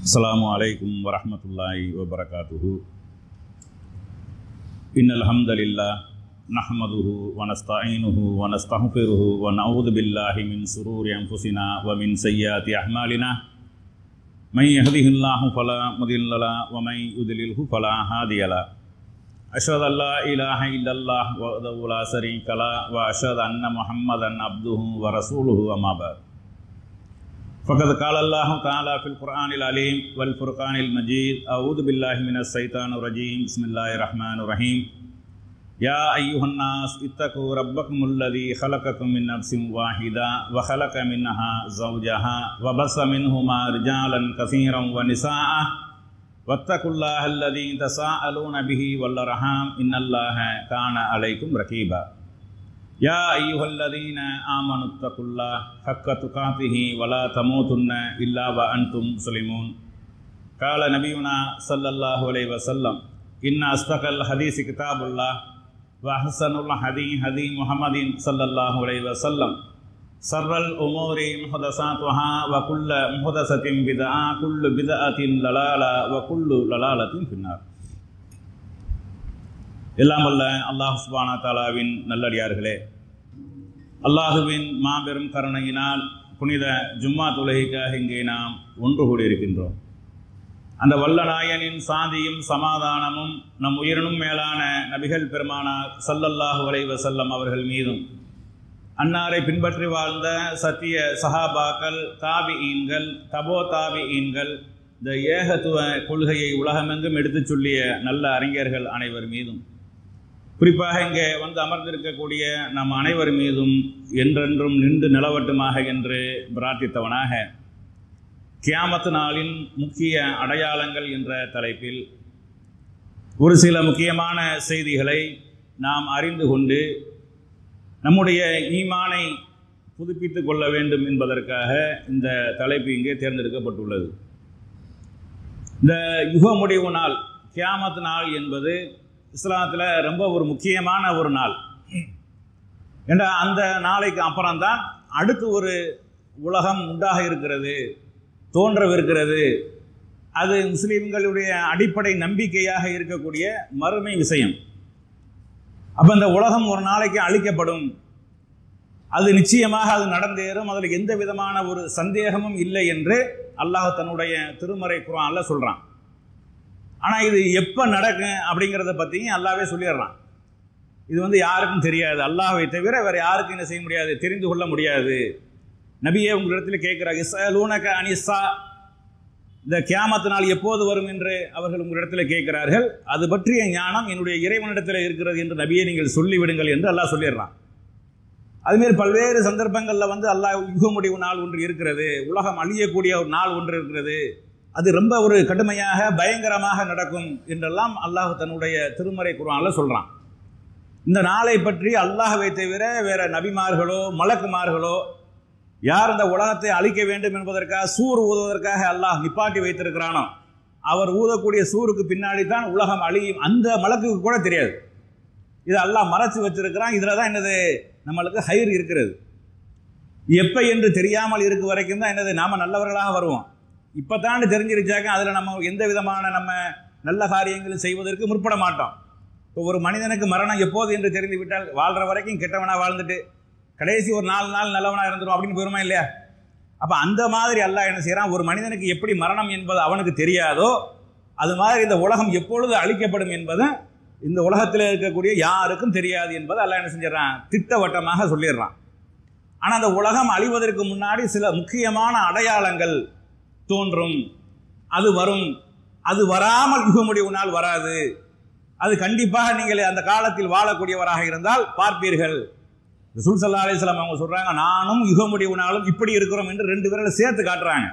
السلام عليكم ورحمة الله وبركاته إن الحمد لله نحمده ونستعينه ونستغفره ونعوذ بالله من شرور أنفسنا ومن سيئات أعمالنا من يهده الله فلا مضل له ومن يضلله فلا هادي له أشهد أن لا إله إلا الله وحده لا شريك له وأشهد أن محمدا عبده ورسوله أما بعد فقد قال الله تعالى في القرآن العليم والفرقان المجيد أعوذ بالله من الشيطان الرجيم بسم الله الرحمن الرحيم يا أيها الناس اتقوا ربكم الذي خلقكم من نفس واحدة وخلق منها زوجها وبث منهما رجالا كثيرا ونساء واتقوا الله الذي تساءلون به والأرحام إن الله كان عليكم رقيبا يا أيها الذين آمنوا اتقوا الله حق تقاته ولا تموتن إلا وأنتم مسلمون قال نبينا صلى الله عليه وسلم إن أصدق الحديث كتاب الله وأحسن الحديث هدي محمد صلى الله عليه وسلم سر الأمور محدثاتها وكل محدثة بدعة كل بدعة ضلالة وكل ضلالة في النار எல்லாம் வல்ல அல்லாஹ் சுபானா தாலாவின் நல்லடியார்களே அல்லாஹுவின் மாபெரும் கருணையினால் புனித ஜும்மா தொழுகைக்காக இங்கே நாம் ஒன்று கூடியிருக்கின்றோம் அந்த வல்ல நாயனின் சாந்தியும் சமாதானமும் நம் உயிரினும் மேலான நபிகள் பெருமானார் சல்லல்லாஹு அலைஹி வஸல்லம் அவர்கள் மீதும் அன்னாரை பின்பற்றி வாழ்ந்த சத்திய சஹாபாக்கள் தாபி ஈன்கள் தபோ தாபி ஈன்கள் இந்த ஏகத்துவ கொள்கையை உலகமெங்கும் எடுத்துச் சொல்லிய நல்ல அறிஞர்கள் அனைவர் மீதும் குறிப்பாக இங்கே வந்து அமர்ந்திருக்கக்கூடிய நம் அனைவர் மீதும் என்றென்றும் நின்று நிலவட்டுமாக என்று பிரார்த்தித்தவனாக கியாமத்து நாளின் முக்கிய அடையாளங்கள் என்ற தலைப்பில் ஒரு சில முக்கியமான செய்திகளை நாம் அறிந்து கொண்டு நம்முடைய ஈமானை புதுப்பித்து கொள்ள வேண்டும் என்பதற்காக இந்த தலைப்பு இங்கே தேர்ந்தெடுக்கப்பட்டுள்ளது இந்த யுக முடிவு நாள் கியாமத் நாள் என்பது இஸ்லாத்தில் ரொம்ப ஒரு முக்கியமான ஒரு நாள் ஏன்னா அந்த நாளைக்கு அப்புறம்தான் அடுத்து ஒரு உலகம் உண்டாக இருக்கிறது தோன்றவிருக்கிறது அது முஸ்லீம்களுடைய அடிப்படை நம்பிக்கையாக இருக்கக்கூடிய மறுமை விஷயம் அப்போ இந்த உலகம் ஒரு நாளைக்கு அழிக்கப்படும் அது நிச்சயமாக அது நடந்தேறும் அதில் எந்த விதமான ஒரு சந்தேகமும் இல்லை என்று அல்லாஹ் தன்னுடைய திருமறை குரான்ல சொல்கிறான் ஆனால் இது எப்போ நடக்கும் அப்படிங்கிறத பற்றியும் அல்லாவே சொல்லிடுறான் இது வந்து யாருக்கும் தெரியாது அல்லாஹை தவிர வேறு யாருக்கும் என்ன செய்ய முடியாது தெரிந்து கொள்ள முடியாது நபியே உங்களிடத்தில் கேட்குறாங்க இசா லூனக அனிசா இந்த கியாமத்து நாள் எப்போது வரும் என்று அவர்கள் உங்களிடத்தில் கேட்கிறார்கள் அது பற்றிய ஞானம் என்னுடைய இறைவனிடத்தில் இருக்கிறது என்று நபியை நீங்கள் சொல்லிவிடுங்கள் என்று அல்லாஹ் சொல்லிடுறான் அதுமாரி பல்வேறு சந்தர்ப்பங்களில் வந்து அல்லாஹ் யுக முடிவு நாள் ஒன்று இருக்கிறது உலகம் அழியக்கூடிய ஒரு நாள் ஒன்று இருக்கிறது அது ரொம்ப ஒரு கடுமையாக பயங்கரமாக நடக்கும் என்றெல்லாம் அல்லாஹ் தன்னுடைய திருமறை குரானில் சொல்கிறான் இந்த நாளை பற்றி அல்லாஹவை தவிர வேற நபிமார்களோ மலக்குமார்களோ யார் இந்த உலகத்தை அழிக்க வேண்டும் என்பதற்காக சூர் ஊதுவதற்காக அல்லாஹ் நிப்பாட்டி வைத்திருக்கிறானோ அவர் ஊதக்கூடிய சூருக்கு பின்னாடி தான் உலகம் அழியும் அந்த மலக்குக்கு கூட தெரியாது இது அல்லாஹ் மறைச்சு வச்சிருக்கிறான் இதில் தான் என்னது நம்மளுக்கு ஹைர் இருக்கிறது எப்போ என்று தெரியாமல் இருக்க வரைக்கும் தான் என்னது நாம் நல்லவர்களாக வருவோம் இப்போ தான் தெரிஞ்சிருச்சாக்க அதில் நம்ம எந்த விதமான நம்ம நல்ல காரியங்களும் செய்வதற்கு முற்பட மாட்டோம் இப்போ ஒரு மனிதனுக்கு மரணம் எப்போது என்று தெரிந்து விட்டால் வாழ்கிற வரைக்கும் கெட்டவனாக வாழ்ந்துட்டு கடைசி ஒரு நாலு நாள் நல்லவனாக இருந்துடும் அப்படின்னு போயிருமா இல்லையா அப்போ அந்த மாதிரி அல்லாஹ் என்ன செய்கிறான் ஒரு மனிதனுக்கு எப்படி மரணம் என்பது அவனுக்கு தெரியாதோ அது மாதிரி இந்த உலகம் எப்பொழுது அழிக்கப்படும் என்பது இந்த உலகத்தில் இருக்கக்கூடிய யாருக்கும் தெரியாது என்பதை அல்லாஹ் என்ன செஞ்சிடறான் திட்டவட்டமாக சொல்லிடுறான் ஆனால் அந்த உலகம் அழிவதற்கு முன்னாடி சில முக்கியமான அடையாளங்கள் தோன்றும் அது வரும் அது வராமல் யுக முடிவு நாள் வராது அது கண்டிப்பாக நீங்கள் அந்த காலத்தில் வாழக்கூடியவராக இருந்தால் பார்ப்பீர்கள் ரசூல் சல்லா அலிஸ்லாம் அவங்க சொல்றாங்க நானும் யுக முடிவு நாளும் இப்படி இருக்கிறோம் என்று ரெண்டு பேரை சேர்த்து காட்டுறாங்க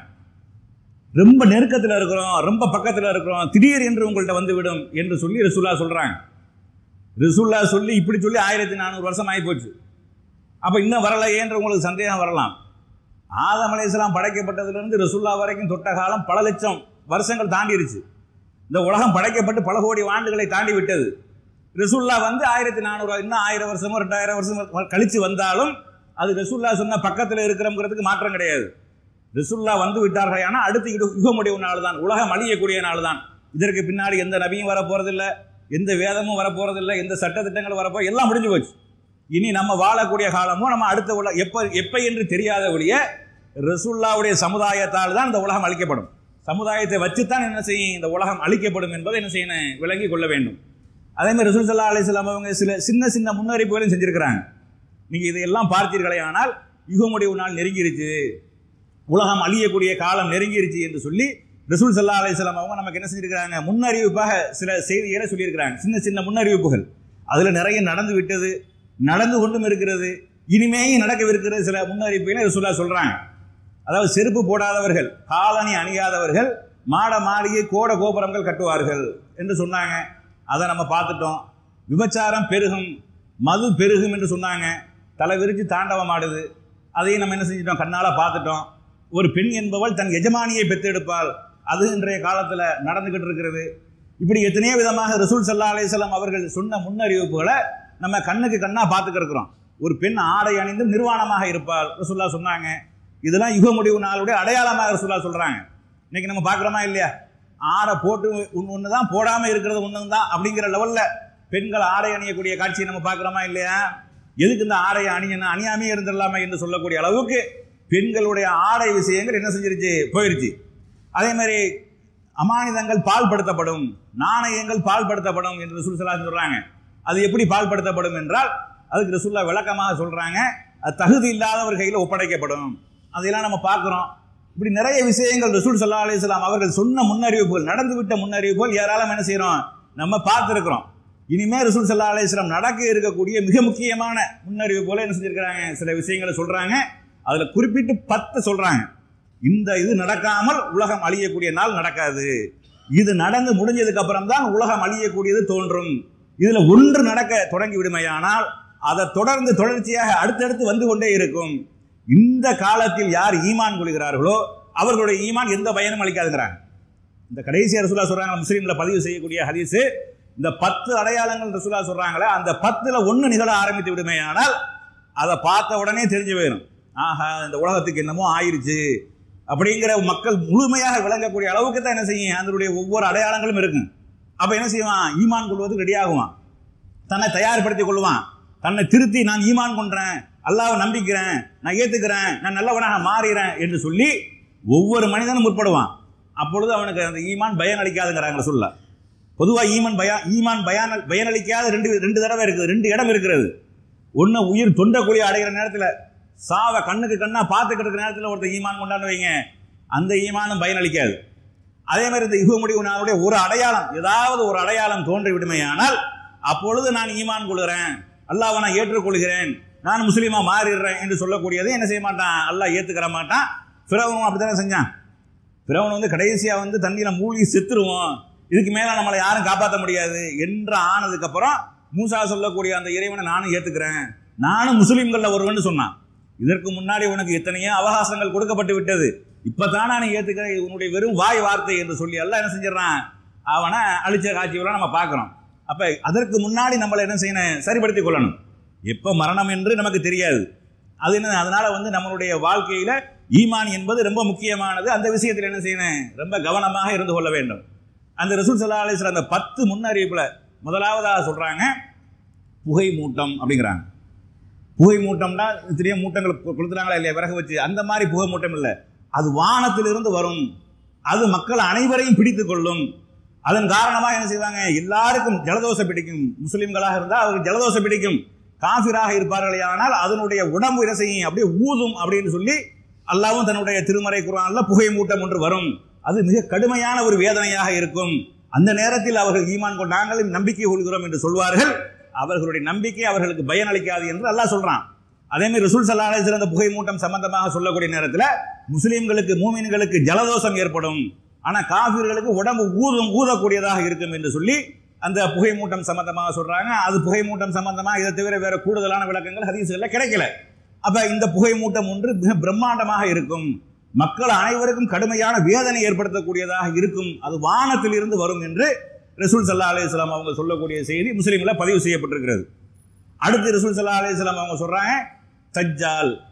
ரொம்ப நெருக்கத்தில் இருக்கிறோம் ரொம்ப பக்கத்தில் இருக்கிறோம் திடீர் என்று உங்கள்கிட்ட வந்துவிடும் என்று சொல்லி ரசூல்லா சொல்றாங்க ரசூல்லா சொல்லி இப்படி சொல்லி ஆயிரத்தி நானூறு வருஷம் ஆகி போச்சு அப்போ இன்னும் வரலையேன்ற உங்களுக்கு சந்தேகம் வரலாம் ஆதம் அலையாம் படைக்கப்பட்டதிலிருந்து ரசுல்லா வரைக்கும் தொட்ட காலம் பல லட்சம் வருஷங்கள் தாண்டிருச்சு இந்த உலகம் படைக்கப்பட்டு பல கோடி ஆண்டுகளை தாண்டி விட்டது ரசுல்லா வந்து ஆயிரத்தி நானூறு இன்னும் ஆயிரம் வருஷமோ ரெண்டாயிரம் வருஷம் கழிச்சு வந்தாலும் அது ரசுல்லா சொன்ன பக்கத்தில் இருக்கிறோங்கிறதுக்கு மாற்றம் கிடையாது ரிசுல்லா வந்து விட்டார்கள் ஆனால் அடுத்து யுக- யுக முடிவு நாள் தான் உலகம் அழியக்கூடிய நாள் தான் இதற்கு பின்னாடி எந்த நபியும் வரப்போறதில்ல எந்த வேதமும் வரப்போறதில்ல எந்த சட்டத்திட்டங்களும் வரப்போ எல்லாம் முடிஞ்சு போச்சு இனி நம்ம வாழக்கூடிய காலமும் நம்ம அடுத்த உலக எப்ப எப்ப என்று தெரியாத ஒழிய ரசுல்லாவுடைய சமுதாயத்தால் தான் இந்த உலகம் அழிக்கப்படும் சமுதாயத்தை வச்சுத்தான் என்ன செய்யும் இந்த உலகம் அழிக்கப்படும் என்பதை என்ன செய்யணும் விளங்கி கொள்ள வேண்டும் அதே மாதிரி ரசூல் சல்லா அலிஸ்லாம் அவங்க சில சின்ன சின்ன முன்னறிப்புகளையும் செஞ்சிருக்கிறாங்க நீங்க இதையெல்லாம் பார்த்தீர்களே ஆனால் யுக முடிவு நாள் நெருங்கிருச்சு உலகம் அழியக்கூடிய காலம் நெருங்கிருச்சு என்று சொல்லி ரசூல் சல்லா அலிஸ்லாம் அவங்க நமக்கு என்ன செஞ்சிருக்கிறாங்க முன்னறிவிப்பாக சில செய்திகளை சொல்லியிருக்கிறாங்க சின்ன சின்ன முன்னறிவிப்புகள் அதுல நிறைய நடந்து விட்டது நடந்து கொண்டும் இருக்கிறது இனிமேயும் நடக்கவிருக்கிற சில முன்னறிவிப்புகளை ரசூல்லா சொல்றாங்க அதாவது செருப்பு போடாதவர்கள் காலணி அணியாதவர்கள் மாட மாளிகை கோட கோபுரங்கள் கட்டுவார்கள் என்று சொன்னாங்க அதை நம்ம பார்த்துட்டோம் விபச்சாரம் பெருகும் மது பெருகும் என்று சொன்னாங்க தலை விரிச்சு தாண்டவம் ஆடுது அதையும் நம்ம என்ன செஞ்சிட்டோம் கண்ணால பார்த்துட்டோம் ஒரு பெண் என்பவள் தன் எஜமானியை பெற்றெடுப்பாள் அது இன்றைய காலத்தில் நடந்துகிட்டு இருக்கிறது இப்படி எத்தனையோ விதமாக ரசூல் சல்லா அலிஸ்லாம் அவர்கள் சொன்ன முன்னறிவிப்புகளை நம்ம கண்ணுக்கு கண்ணா பார்த்துக்க இருக்கிறோம் ஒரு பெண் ஆடை அணிந்து நிர்வாணமாக இருப்பாள் ரசூல்லா சொன்னாங்க இதெல்லாம் யுக முடிவு நாளுடைய அடையாளமாக ரசூல்லா சொல்றாங்க இன்னைக்கு நம்ம பார்க்குறோமா இல்லையா ஆடை போட்டு ஒன்று ஒன்று தான் போடாமல் இருக்கிறது ஒன்று தான் அப்படிங்கிற லெவலில் பெண்கள் ஆடை அணியக்கூடிய காட்சியை நம்ம பார்க்குறோமா இல்லையா எதுக்கு இந்த ஆடையை அணியணும் அணியாமே இருந்துடலாமா என்று சொல்லக்கூடிய அளவுக்கு பெண்களுடைய ஆடை விஷயங்கள் என்ன செஞ்சிருச்சு போயிருச்சு அதே மாதிரி அமானிதங்கள் பால்படுத்தப்படும் நாணயங்கள் பால்படுத்தப்படும் என்று ரசூல் ஸல்லல்லாஹு அலைஹி சொல்றாங்க அது எப்படி பால்படுத்தப்படும் என்றால் அதுக்கு ரசூல்லா விளக்கமாக சொல்றாங்க அது தகுதி இல்லாதவர் கையில் ஒப்படைக்கப்படும் அதையெல்லாம் நம்ம பார்க்குறோம் இப்படி நிறைய விஷயங்கள் ரசூல் ஸல்லல்லாஹு அலைஹி வஸல்லம் அவர்கள் சொன்ன முன்னறிவிப்புகள் நடந்துவிட்ட முன்னறிவிப்புகள் ஏராளம் என்ன செய்றோம் நம்ம பார்த்துருக்கிறோம் இனிமே ரசூல் ஸல்லல்லாஹு அலைஹி வஸல்லம் நடக்க இருக்கக்கூடிய மிக முக்கியமான முன்னறிவிப்புகளை என்ன செஞ்சிருக்கிறாங்க சில விஷயங்களை சொல்றாங்க அதுல குறிப்பிட்டு பத்து சொல்றாங்க இந்த இது நடக்காமல் உலகம் அழியக்கூடிய நாள் நடக்காது இது நடந்து முடிஞ்சதுக்கு அப்புறம் தான் உலகம் அழியக்கூடியது தோன்றும் இதுல ஒன்று நடக்க தொடங்கி விடுமையானால் அதை தொடர்ந்து தொடர்ச்சியாக அடுத்தடுத்து வந்து கொண்டே இருக்கும் இந்த காலத்தில் யார் ஈமான் கொள்கிறார்களோ அவர்களுடைய ஈமான் எந்த பயனும் அளிக்காதுங்கிறாங்க இந்த கடைசி ரசூலா சொல்றாங்க முஸ்லீம்ல பதிவு செய்யக்கூடிய ஹதீஸ் இந்த பத்து அடையாளங்கள் ரசூலா சொல்றாங்களே அந்த பத்துல ஒண்ணு நிகழ ஆரம்பித்து விடுமேயானால் அதை பார்த்த உடனே தெரிஞ்சு போயிடும் ஆஹா இந்த உலகத்துக்கு என்னமோ ஆயிருச்சு அப்படிங்கிற மக்கள் முழுமையாக விளங்கக்கூடிய அளவுக்கு தான் என்ன செய்யும் அதனுடைய ஒவ்வொரு அடையாளங்களும் இருக்கும் அப்ப என்ன செய்வான் ஈமான் கொள்வதுக்கு ரெடி ஆகுவான் தன்னை தயார்படுத்திக் கொள்வான் தன்னை திருத்தி நான் ஈமான் கொன்றேன் அல்லாஹ்வை நம்பிக்கிறேன் நான் ஏத்துக்கிறேன் நான் நல்லவனாக மாறுகிறேன் என்று சொல்லி ஒவ்வொரு மனிதனும் முற்படுவான் அப்பொழுது அவனுக்கு அந்த ஈமான் பயன் அளிக்காதுங்கிறாங்க சொல்ல பொதுவா ஈமான் பயா ஈமான் பயான் பயனளிக்காத ரெண்டு ரெண்டு தடவை இருக்குது ரெண்டு இடம் இருக்கிறது ஒன்று உயிர் தொண்டக்குழி அடைகிற நேரத்தில் சாவை கண்ணுக்கு கண்ணா பார்த்துக்கிட்டு இருக்கிற நேரத்தில் ஒருத்தர் ஈமான் கொண்டாந்து வைங்க அந்த ஈமானும் பயனளிக்காது அதே மாதிரி இந்த யுக முடிவு நாளுடைய ஒரு அடையாளம் ஏதாவது ஒரு அடையாளம் தோன்றி விடுமையானால் அப்பொழுது நான் ஈமான் கொள்கிறேன் அல்லாஹ்வை நான் ஏற்றுக்கொள்கிறேன் நான் முஸ்லீமா மாறிடுறேன் என்று சொல்லக்கூடியது என்ன செய்ய மாட்டான் அல்லாஹ் ஏத்துக்கிற மாட்டான் பிறவனும் அப்படித்தானே செஞ்சான் பிறவன் வந்து கடைசியா வந்து தண்ணியில மூழ்கி செத்துருவோம் இதுக்கு மேல நம்மளை யாரும் காப்பாற்ற முடியாது என்று ஆனதுக்கு அப்புறம் மூசா சொல்லக்கூடிய அந்த இறைவனை நானும் ஏத்துக்கிறேன் நானும் முஸ்லீம்கள்ல ஒருவன் சொன்னான் இதற்கு முன்னாடி உனக்கு எத்தனையோ அவகாசங்கள் கொடுக்கப்பட்டு விட்டது இப்பதானே நான் ஏத்துக்கிறேன் இது உன்னுடைய வெறும் வாய் வார்த்தை என்று சொல்லி எல்லாம் என்ன செஞ்சிடறான் அவனை அழிச்ச காட்சியெல்லாம் நம்ம பார்க்கிறோம் அப்ப அதற்கு முன்னாடி நம்மளை என்ன செய்யணும் சரிப்படுத்திக் கொள்ளணும் எப்ப மரணம் என்று நமக்கு தெரியாது அது என்ன அதனால வந்து நம்மளுடைய வாழ்க்கையில ஈமான் என்பது ரொம்ப முக்கியமானது அந்த விஷயத்தில் என்ன செய்யணும் ரொம்ப கவனமாக இருந்து கொள்ள வேண்டும் அந்த ரசூல் சல்லா அலிஸ்லாம் அந்த பத்து முன்னறிவிப்புல முதலாவதாக சொல்றாங்க புகை மூட்டம் அப்படிங்கிறாங்க புகை மூட்டம்னா தெரியும் மூட்டங்கள் கொ- கொளுத்துறாங்களா இல்லையா விறகு வச்சு அந்த மாதிரி புகை மூட்டம் இல்லை அது வானத்திலிருந்து வரும் அது மக்கள் அனைவரையும் பிடித்துக் கொள்ளும் அதன் காரணமாக என்ன செய்வாங்க எல்லாருக்கும் ஜலதோஷம் பிடிக்கும் முஸ்லிம்களாக இருந்தால் அவருக்கு ஜலதோஷம் பிடிக்கும் காஃபிராக இருப்பார்களே ஆனால் அதனுடைய உடம்பு என்ன செய்யும் அப்படியே ஊதும் அப்படின்னு சொல்லி அல்லாவும் தன்னுடைய திருமறை குரான்ல புகை மூட்டம் ஒன்று வரும் அது மிக கடுமையான ஒரு வேதனையாக இருக்கும் அந்த நேரத்தில் அவர்கள் ஈமான் கொண்டு நாங்களும் நம்பிக்கை கொள்கிறோம் என்று சொல்வார்கள் அவர்களுடைய நம்பிக்கை அவர்களுக்கு பயனளிக்காது என்று அல்லாஹ் சொல்றான் அதே மாதிரி ரசூல் சல்லா அலைஹி அந்த புகை மூட்டம் சம்பந்தமாக சொல்லக்கூடிய நேரத்தில் முஸ்லிம்களுக்கு மூமின்களுக்கு ஜலதோஷம் ஏற்படும் ஆனா காஃபிர்களுக்கு உடம்பு ஊதும் ஊதக்கூடியதாக இருக்கும் என்று சொல்லி அந்த புகை மூட்டம் சம்பந்தமாக சொல்றாங்க அது புகை மூட்டம் சம்பந்தமா இதை தவிர வேற கூடுதலான விளக்கங்கள் ஹதீஸ்கள்ல கிடைக்கல அப்ப இந்த புகை மூட்டம் ஒன்று மிக பிரம்மாண்டமாக இருக்கும் மக்கள் அனைவருக்கும் கடுமையான வேதனை ஏற்படுத்தக்கூடியதாக இருக்கும் அது வானத்தில் இருந்து வரும் என்று ரசூல் சல்லா அலைஹிஸ்ஸலாம் அவங்க சொல்லக்கூடிய செய்தி முஸ்லீம்ல பதிவு செய்யப்பட்டிருக்கிறது அடுத்து ரசூல் சல்லா அலைஹிஸ்ஸலாம் அவங்க சொல்றாங்க தஜ்ஜால்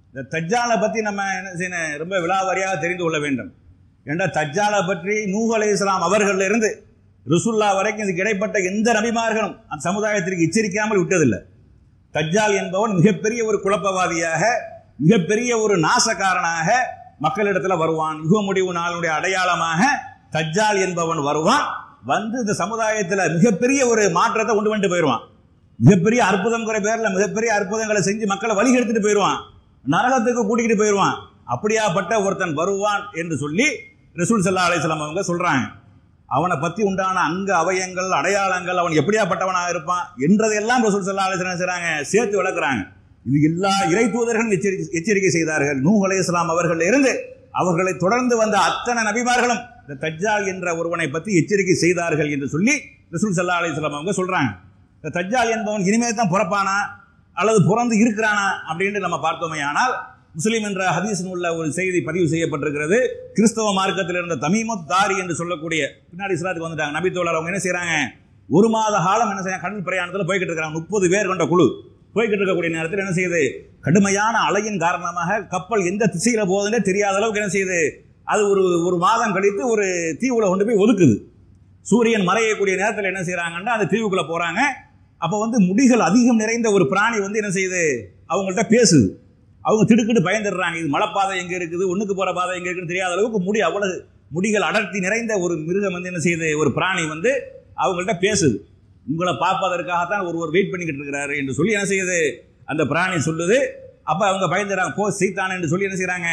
இந்த தஜ்ஜாலை பற்றி நம்ம என்ன செய்யணும் ரொம்ப விலாவாரியாக தெரிந்து கொள்ள வேண்டும் ஏண்டா தஜ்ஜாலை பற்றி நூஹ் அலை இஸ்லாம் அவர்கள் இருந்து ருசுல்லா வரைக்கும் இதுக்கு இடைப்பட்ட எந்த நபிமார்களும் அந்த சமுதாயத்திற்கு எச்சரிக்காமல் விட்டதில்லை தஜ்ஜால் என்பவன் மிகப்பெரிய ஒரு குழப்பவாதியாக மிகப்பெரிய ஒரு நாசக்காரனாக மக்களிடத்துல வருவான் யுக முடிவு நாளுடைய அடையாளமாக தஜ்ஜால் என்பவன் வருவான் வந்து இந்த சமுதாயத்துல மிகப்பெரிய ஒரு மாற்றத்தை கொண்டு வந்துட்டு போயிடுவான் மிகப்பெரிய அற்புதங்கிற பேர்ல மிகப்பெரிய அற்புதங்களை செஞ்சு மக்களை வழி எடுத்துட்டு போயிடுவான் நரகத்துக்கு கூட்டிகிட்டு போயிடுவான் அப்படியாப்பட்ட ஒருத்தன் வருவான் என்று சொல்லி ரசூல் சல்லா அலிஸ்லாம் அவங்க சொல்றாங்க அவனை பத்தி உண்டான அங்க அவயங்கள் அடையாளங்கள் அவன் எப்படியாப்பட்டவனாக இருப்பான் என்றதையெல்லாம் ரசூல் சல்லா அலிஸ்லாம் செய்றாங்க சேர்த்து விளக்குறாங்க இது எல்லா இறை தூதர்களும் எச்சரிக்கை எச்சரிக்கை செய்தார்கள் நூஹ் அலைஹிஸ்ஸலாம் அவர்கள் இருந்து அவர்களை தொடர்ந்து வந்த அத்தனை நபிமார்களும் இந்த தஜ்ஜால் என்ற ஒருவனை பற்றி எச்சரிக்கை செய்தார்கள் என்று சொல்லி ரசூல் சல்லா அலிஸ்லாம் அவங்க சொல்றாங்க இந்த தஜ்ஜால் என்பவன் இனிமே தான் பிறப்பானா அல்லது பிறந்து இருக்கிறானா அப்படின்னு நம்ம பார்த்தோமே ஆனால் முஸ்லீம் என்ற ஹதீஸ் உள்ள ஒரு செய்தி பதிவு செய்யப்பட்டிருக்கிறது கிறிஸ்தவ மார்க்கத்தில் இருந்த தமீமத் தாரி என்று சொல்லக்கூடிய பின்னாடி இஸ்லாத்துக்கு வந்துட்டாங்க நபி தோழர் அவங்க என்ன செய்றாங்க ஒரு மாத காலம் என்ன செய்ய கடல் பிரயாணத்தில் போய்கிட்டு இருக்கிறாங்க முப்பது பேர் கொண்ட குழு போய்கிட்டு இருக்கக்கூடிய நேரத்தில் என்ன செய்யுது கடுமையான அலையின் காரணமாக கப்பல் எந்த திசையில போகுதுன்னே தெரியாத அளவுக்கு என்ன செய்யுது அது ஒரு ஒரு மாதம் கழித்து ஒரு தீவுல கொண்டு போய் ஒதுக்குது சூரியன் மறையக்கூடிய நேரத்தில் என்ன செய்றாங்கன்னா அந்த தீவுக்குள்ள போறாங்க அப்போ வந்து முடிகள் அதிகம் நிறைந்த ஒரு பிராணி வந்து என்ன செய்யுது அவங்கள்ட்ட பேசுது அவங்க திடுக்கிட்டு பயந்துடுறாங்க இது மலைப்பாதை எங்க இருக்குது ஒண்ணுக்கு போற பாதை எங்க இருக்குன்னு தெரியாத அளவுக்கு முடி அவ்வளவு முடிகள் அடர்த்தி நிறைந்த ஒரு மிருகம் வந்து என்ன செய்யுது ஒரு பிராணி வந்து அவங்கள்ட்ட பேசுது உங்களை பார்ப்பதற்காகத்தான் ஒருவர் வெயிட் பண்ணிக்கிட்டு இருக்கிறாரு என்று சொல்லி என்ன செய்யுது அந்த பிராணி சொல்லுது அப்ப அவங்க பயந்துடுறாங்க போ சீத்தான என்று சொல்லி என்ன செய்றாங்க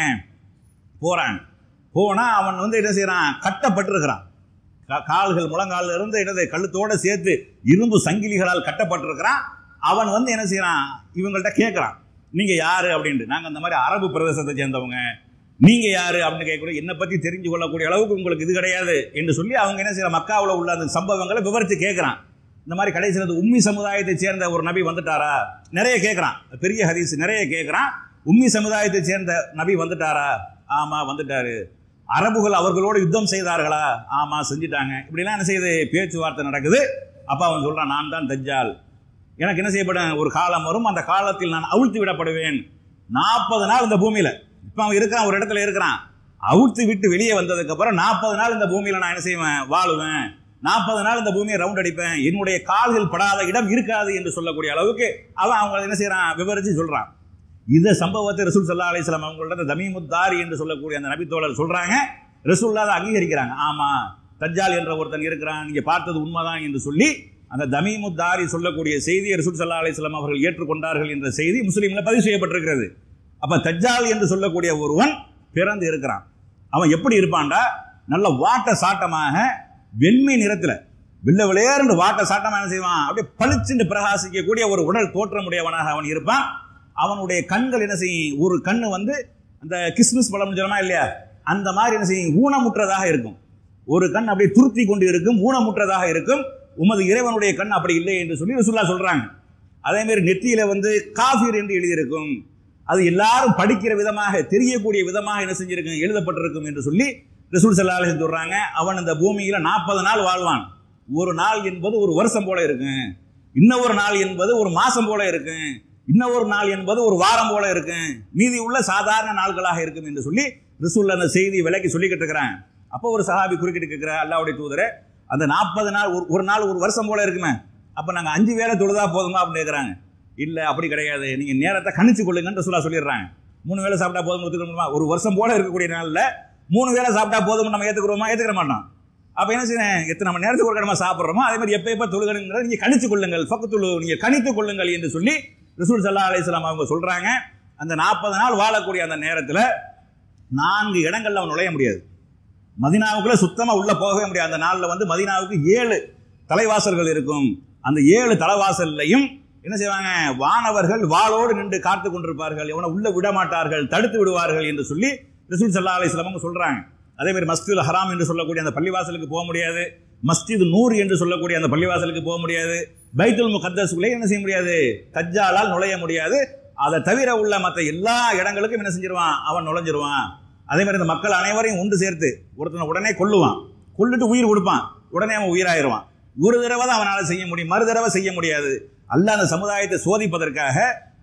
போறாங்க போனா அவன் வந்து என்ன செய்றான் கட்டப்பட்டிருக்கிறான் கா- கால்கள் முழங்கால்ல இருந்து என்னது கழுத்தோட சேர்த்து இரும்பு சங்கிலிகளால் கட்டப்பட்டிருக்கிறான் அவன் வந்து என்ன செய்றான் இவங்கள்ட்ட கேட்கறான் நீங்க யாரு அப்படின்ட்டு நாங்க அந்த மாதிரி அரபு பிரதேசத்தை சேர்ந்தவங்க நீங்க யாரு அப்படின்னு கேட்கக்கூடிய என்னை பத்தி தெரிஞ்சு கொள்ளக்கூடிய அளவுக்கு உங்களுக்கு இது கிடையாது என்று சொல்லி அவங்க என்ன செய்யற மக்காவுல உள்ள அந்த சம்பவங்களை விவரித்து கேட்கறான் இந்த மாதிரி கடைசியில் அந்த உம்மி சமுதாயத்தை சேர்ந்த ஒரு நபி வந்துட்டாரா நிறைய கேட்கறான் பெரிய ஹதீஸ் நிறைய கேட்கறான் உம்மி சமுதாயத்தை சேர்ந்த நபி வந்துட்டாரா ஆமா வந்துட்டாரு அரபுகள் அவர்களோடு யுத்தம் செய்தார்களா ஆமா செஞ்சிட்டாங்க இப்படிலாம் என்ன செய்யுது பேச்சுவார்த்தை நடக்குது அப்ப அவன் சொல்றான் நான் தான் தஜ்ஜால் எனக்கு என்ன செய்யப்படும் ஒரு காலம் வரும் அந்த காலத்தில் நான் அவிழ்த்து விடப்படுவேன் நாற்பது நாள் இந்த பூமியில இப்ப அவன் இருக்கான் ஒரு இடத்துல இருக்கிறான் அவிழ்த்து விட்டு வெளியே வந்ததுக்கு அப்புறம் நாற்பது நாள் இந்த பூமியில நான் என்ன செய்வேன் வாழுவேன் நாற்பது நாள் இந்த பூமியை ரவுண்ட் அடிப்பேன் என்னுடைய கால்கள் படாத இடம் இருக்காது என்று சொல்லக்கூடிய அளவுக்கு அவன் அவங்க என்ன செய்யறான் விவரிச்சு சொல்றான் இந்த சம்பவத்தை ரசூல் சல்லா அலிஸ்லாம் அவங்கள்ட்ட தமீமுத்தாரி என்று சொல்லக்கூடிய அந்த நபித்தோழர் சொல்றாங்க ரசூல்லா அதை அங்கீகரிக்கிறாங்க ஆமா தஜ்ஜால் என்ற ஒருத்தன் இருக்கிறான் நீங்க பார்த்தது உண்மைதான் என்று சொல்லி அந்த தமீமுத்தாரி சொல்லக்கூடிய செய்தியை ரசூல் சல்லா அலிஸ்லாம் அவர்கள் ஏற்றுக்கொண்டார்கள் என்ற செய்தி முஸ்லீம்ல பதிவு செய்யப்பட்டிருக்கிறது அப்ப தஜ்ஜால் என்று சொல்லக்கூடிய ஒருவன் பிறந்து இருக்கிறான் அவன் எப்படி இருப்பான்டா நல்ல வாட்ட சாட்டமாக வெண்மை நிறத்துல வெள்ளை விளையாண்டு வாட்ட சாட்டமா என்ன செய்வான் அப்படியே பளிச்சுண்டு பிரகாசிக்கக்கூடிய ஒரு உடல் தோற்றமுடையவனாக அவன் இருப்பான் அவனுடைய கண்கள் என்ன செய்யும் ஒரு கண்ணு வந்து அந்த கிறிஸ்மஸ் பழம் சொல்லமா இல்லையா அந்த மாதிரி என்ன செய்யும் ஊனமுற்றதாக இருக்கும் ஒரு கண் அப்படியே துருத்தி கொண்டு இருக்கும் ஊனமுற்றதாக இருக்கும் உமது இறைவனுடைய கண் அப்படி இல்லை என்று சொல்லி ரசூல்லா சொல்றாங்க அதே மாதிரி நெற்றியில வந்து காஃபீர் என்று எழுதியிருக்கும் அது எல்லாரும் படிக்கிற விதமாக தெரியக்கூடிய விதமாக என்ன செஞ்சிருக்கும் எழுதப்பட்டிருக்கும் என்று சொல்லி ரசூல் சல்லாஹ் சொல்றாங்க அவன் இந்த பூமியில நாற்பது நாள் வாழ்வான் ஒரு நாள் என்பது ஒரு வருஷம் போல இருக்கும் இன்னொரு நாள் என்பது ஒரு மாசம் போல இருக்கும் இன்னொரு நாள் என்பது ஒரு வாரம் போல இருக்கும் மீதி உள்ள சாதாரண நாட்களாக இருக்கும் என்று சொல்லி ரசூல் அந்த செய்தி விலைக்கு சொல்லிக்கிட்டு இருக்கிறாங்க அப்போ ஒரு சஹாபி குறுக்கிட்டு கேட்கிற அல்லாவுடைய தூதரை அந்த நாற்பது நாள் ஒரு ஒரு நாள் ஒரு வருஷம் போல இருக்குமே அப்ப நாங்க அஞ்சு வேளை தொழுதா போதுமா அப்படின்னு கேட்குறாங்க இல்ல அப்படி கிடையாது நீங்க நேரத்தை கணிச்சு கொள்ளுங்கன்னு ரசூலா சொல்லிடுறாங்க மூணு வேளை சாப்பிட்டா போதும் ஒத்துக்கணுமா ஒரு வருஷம் போல இருக்கக்கூடிய நாள்ல மூணு வேளை சாப்பிட்டா போதும் நம்ம ஏத்துக்கிறோமா ஏத்துக்கிற மாட்டோம் அப்ப என்ன செய்யணும் எத்தனை மணி நேரத்துக்கு ஒரு கடமை சாப்பிட்றோமோ அதே மாதிரி எப்ப எப்ப தொழுகணுங்கிறத நீங்க கணிச்சு கொள்ளுங்கள் பக்கத்துழு நீங்க கணித்து கொள்ளுங்கள் என்று சொல்லி ரசூல் சல்லா அலிஸ்லாம் அவங்க சொல்றாங்க அந்த நாற்பது நாள் வாழக்கூடிய அந்த நேரத்துல நான்கு இடங்கள்ல அவன் நுழைய முடியாது மதினாவுக்குள்ள சுத்தமா உள்ள போகவே முடியாது அந்த நாள்ல வந்து மதினாவுக்கு ஏழு தலைவாசல்கள் இருக்கும் அந்த ஏழு தலைவாசல்லையும் என்ன செய்வாங்க வானவர்கள் வாளோடு நின்று காத்து கொண்டிருப்பார்கள் எவனை உள்ள விட மாட்டார்கள் தடுத்து விடுவார்கள் என்று சொல்லி ரசூல் சல்லா அலிஸ்லாம் அவங்க சொல்றாங்க அதே மாதிரி மஸ்ஜிதுல் ஹராம் என்று சொல்லக்கூடிய அந்த பள்ளிவாசலுக்கு போக முடியாது மஸ்ஜித் நூர் என்று சொல்லக்கூடிய அந்த பள்ளிவாசலுக்கு போக முடியாது பைத்துல் முகத்தஸுக்குள்ளே என்ன செய்ய முடியாது தஜ்ஜாலால் நுழைய முடியாது அதை தவிர உள்ள மற்ற எல்லா இடங்களுக்கும் என்ன செஞ்சிருவான் அவன் நுழைஞ்சிருவான் அதே மாதிரி இந்த மக்கள் அனைவரையும் ஒன்று சேர்த்து ஒருத்தனை உடனே கொல்லுவான் கொல்லுட்டு உயிர் கொடுப்பான் உடனே அவன் உயிராயிருவான் ஒரு தடவை தான் அவனால் செய்ய முடியும் மறு தடவை செய்ய முடியாது அல்ல அந்த சமுதாயத்தை சோதிப்பதற்காக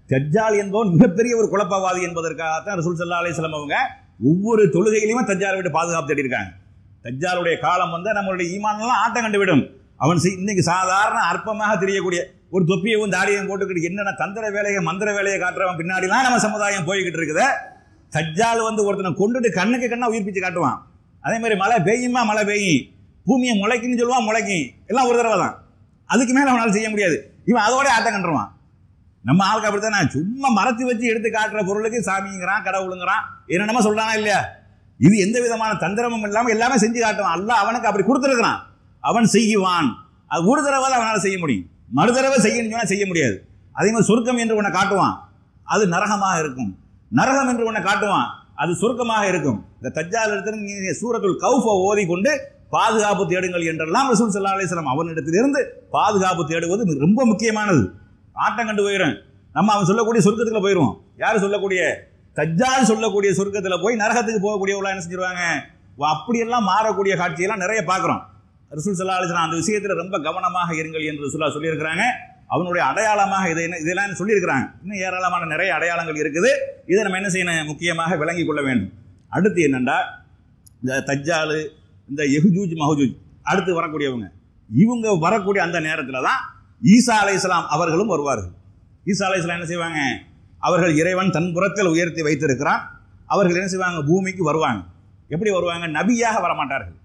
தஜ்ஜால் என்பவன் மிகப்பெரிய ஒரு குழப்பவாதி என்பதற்காகத்தான் ரசூல் சல்லா அலிஸ்லாம் அவங்க ஒவ்வொரு தொழுகையிலுமே தஜ்ஜாலை விட்டு பாதுகாப்பு தேடி இருக்காங்க தஜ்ஜாலுடைய காலம் வந்து நம்மளுடைய ஈமானெல்லாம் ஆட்டம் கண்டு விடும் அவன் செய்- இன்னைக்கு சாதாரண அற்பமாக தெரியக்கூடிய ஒரு தொப்பியவும் தாடியையும் போட்டுக்கிட்டு என்னென்ன தந்திர வேலையை மந்திர வேலையை காட்டுறவன் பின்னாடிலாம் நம்ம சமுதாயம் போய்கிட்டு இருக்குது தஜ்ஜால் வந்து ஒருத்தனை கொண்டுட்டு கண்ணுக்கு கண்ணா உயிர்ப்பிச்சு காட்டுவான் அதே மாதிரி மழை பெய்யுமா மழை பெய்யும் பூமியை முளைக்குன்னு சொல்லுவான் முளைக்கும் எல்லாம் ஒரு தடவை தான் அதுக்கு மேல அவனால செய்ய முடியாது இவன் அதோட ஆட்டம் கண்டுருவான் நம்ம ஆளுக்கு அப்படித்தானே சும்மா மரத்து வச்சு எடுத்து காட்டுற பொருளுக்கு சாமிங்கிறான் கடவுளுங்கிறான் என்னென்னமோ சொல்றானா இல்லையா இது எந்த விதமான தந்திரமும் இல்லாம எல்லாமே செஞ்சு காட்டுவான் அல்லாஹ் அவனுக்கு அப்படி கொடுத்துருக்கிறான் அவன் செய்வான் அது ஒரு தடவை தான் அவனால செய்ய முடியும் மறு தடவை செய்யணும்னு சொன்னா செய்ய முடியாது அதே மாதிரி சொர்க்கம் என்று ஒன்றை காட்டுவான் அது நரகமாக இருக்கும் நரகம் என்று ஒன்றை காட்டுவான் அது சொர்க்கமாக இருக்கும் இந்த தஜ்ஜால் இடத்துல நீங்க சூரத்துல் கௌஃப ஓதி கொண்டு பாதுகாப்பு தேடுங்கள் என்றெல்லாம் ரசூல் ஸல்லல்லாஹு அலைஹி வஸல்லம் அவனிடத்திலிருந்து பாதுகாப்பு தேடுவது மிக- ரொம்ப முக்கியமானது ஆட்டம் கண்டு போயிடும் நம்ம அவன் சொல்லக்கூடிய சொர்க்கத்துக்குள்ள போயிடுவோம் யார் சொல்லக்கூடிய தஜ்ஜால் சொல்லக்கூடிய சொர்க்கத்துல போய் நரகத்துக்கு போகக்கூடியவங்களா என்ன செஞ்சிருவாங்க வா, அப்படியெல்லாம் மாறக்கூடிய காட்சியெல்லாம் நிறைய பார்க்குறோம் ரசூல் சல்லா அலிஸ்லாம் அந்த விஷயத்துல ரொம்ப கவனமாக இருங்கள் என்று ரசூலா சொல்லியிருக்கிறாங்க அவனுடைய அடையாளமாக இதை என்ன இதெல்லாம் சொல்லியிருக்கிறாங்க இன்னும் ஏராளமான நிறைய அடையாளங்கள் இருக்குது இதை நம்ம என்ன செய்யணும் முக்கியமாக விளங்கிக் கொள்ள வேண்டும் அடுத்து என்னண்டா இந்த தஜ்ஜாலு இந்த எஹுஜூஜ் மஹஜூஜ் அடுத்து வரக்கூடியவங்க இவங்க வரக்கூடிய அந்த நேரத்தில் தான் ஈசா அலைஹிஸ்ஸலாம் அவர்களும் வருவார்கள் ஈசா அலைஹிஸ்ஸலாம் என்ன செய்வாங்க அவர்கள் இறைவன் தன் புறத்தில் உயர்த்தி வைத்திருக்கிறான் அவர்கள் என்ன செய்வாங்க பூமிக்கு வருவாங்க எப்படி வருவாங்க நபியாக வரமாட்டார்கள்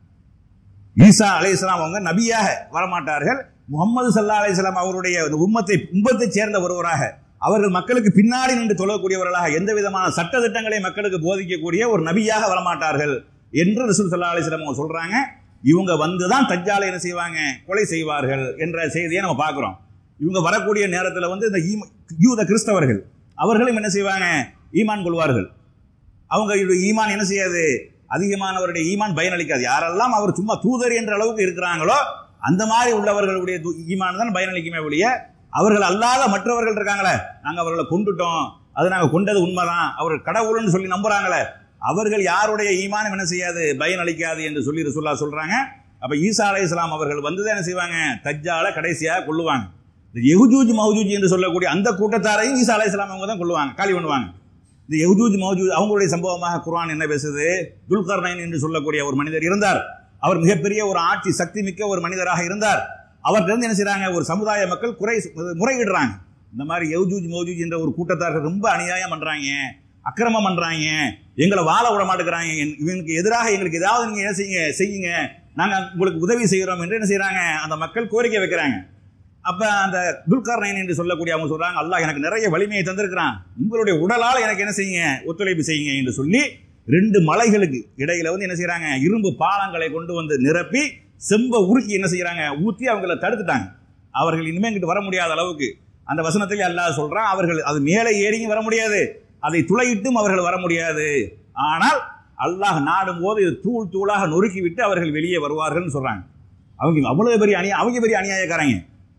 ஈசா அலைஹிஸ்ஸலாம் அவங்க நபியாக வரமாட்டார்கள் முகமது சல்லா அலைஹிஸ்ஸலாம் அவருடைய அந்த உம்மத்தை உம்மத்தை சேர்ந்த ஒருவராக அவர்கள் மக்களுக்கு பின்னாடி நின்று தொழக்கூடியவர்களாக எந்த விதமான சட்ட திட்டங்களை மக்களுக்கு போதிக்கக்கூடிய ஒரு நபியாக வரமாட்டார்கள் என்று ரசூல் சல்லா அலிஸ்லாம் அவங்க சொல்றாங்க இவங்க வந்து தான் தஜ்ஜாலை என்ன செய்வாங்க கொலை செய்வார்கள் என்ற செய்தியை நம்ம பார்க்குறோம் இவங்க வரக்கூடிய நேரத்தில் வந்து இந்த ஈம- யூத கிறிஸ்தவர்கள் அவர்களும் என்ன செய்வாங்க ஈமான் கொள்வார்கள் அவங்க இவருடைய ஈமான் என்ன செய்யாது அதிகமானவருடைய ஈமான் பயனளிக்காது யாரெல்லாம் அவர் சும்மா தூதர் என்ற அளவுக்கு இருக்கிறாங்களோ அந்த மாதிரி உள்ளவர்களுடைய து- ஈமான் தான் பயனளிக்குமே ஒழிய அவர்கள் அல்லாத மற்றவர்கள் இருக்காங்களே நாங்கள் அவர்களை கொண்டுட்டோம் அது நாங்கள் கொண்டது உண்மைதான் அவர் கடவுள்னு சொல்லி நம்புறாங்களே அவர்கள் யாருடைய ஈமானம் என்ன செய்யாது பயனளிக்காது என்று சொல்லி ரசூல்லா சொல்றாங்க அப்ப ஈசா அலைஹிஸ்ஸலாம் அவர்கள் வந்து என்ன செய்வாங்க தஜ்ஜால கடைசியாக கொள்ளுவாங்க இந்த எஹுஜூஜ் மஹஜூஜ் என்று சொல்லக்கூடிய அந்த கூட்டத்தாரையும் ஈசா அலைஹிஸ்ஸலாம் அவங்க தான் கொள்ளுவாங்க காலி பண்ணுவாங்க இந்த யஹூஜ் மௌஜூத் அவங்களுடைய சம்பவமாக குர்ஆன் என்ன பேசுது துல்கர்னைன் என்று சொல்லக்கூடிய ஒரு மனிதர் இருந்தார் அவர் மிகப்பெரிய ஒரு ஆட்சி சக்தி மிக்க ஒரு மனிதராக இருந்தார் அவர்கிட்ட என்ன செய்றாங்க ஒரு சமுதாய மக்கள் குறை முறையிடுறாங்க இந்த மாதிரி யௌஜூஜ் மௌஜூஜ் என்ற ஒரு கூட்டத்தார்கள் ரொம்ப அநியாயம் பண்றாங்க அக்கிரமம் பண்றாங்க எங்களை வாழ விட மாட்டேங்கிறாங்க என்- இவனுக்கு எதிராக எங்களுக்கு ஏதாவது நீங்க என்ன செய்யுங்க செய்யுங்க நாங்க உங்களுக்கு உதவி செய்கிறோம் என்று என்ன செய்றாங்க அந்த மக்கள் கோரிக்கை வைக்கிறாங்க அப்ப அந்த துல்கர்னைன் என்று சொல்லக்கூடிய அவங்க சொல்றாங்க அல்லாஹ் எனக்கு நிறைய வலிமையை தந்திருக்கிறான் உங்களுடைய உடலால் எனக்கு என்ன செய்யுங்க ஒத்துழைப்பு செய்யுங்க என்று சொல்லி ரெண்டு மலைகளுக்கு இடையில வந்து என்ன செய்றாங்க இரும்பு பாலங்களை கொண்டு வந்து நிரப்பி செம்ப உருக்கி என்ன செய்றாங்க ஊத்தி அவங்கள தடுத்துட்டாங்க அவர்கள் இனிமே இங்கிட்டு வர முடியாத அளவுக்கு அந்த வசனத்தில் அல்லாஹ் சொல்றான் அவர்கள் அது மேலே ஏறியும் வர முடியாது அதை துளையிட்டும் அவர்கள் வர முடியாது ஆனால் அல்லாஹ் நாடும் போது இது தூள் தூளாக நொறுக்கி விட்டு அவர்கள் வெளியே வருவார்கள்னு சொல்றாங்க அவங்க அவ்வளவு பெரிய அநியா அவங்க பெரிய அநியாயக்காரங்க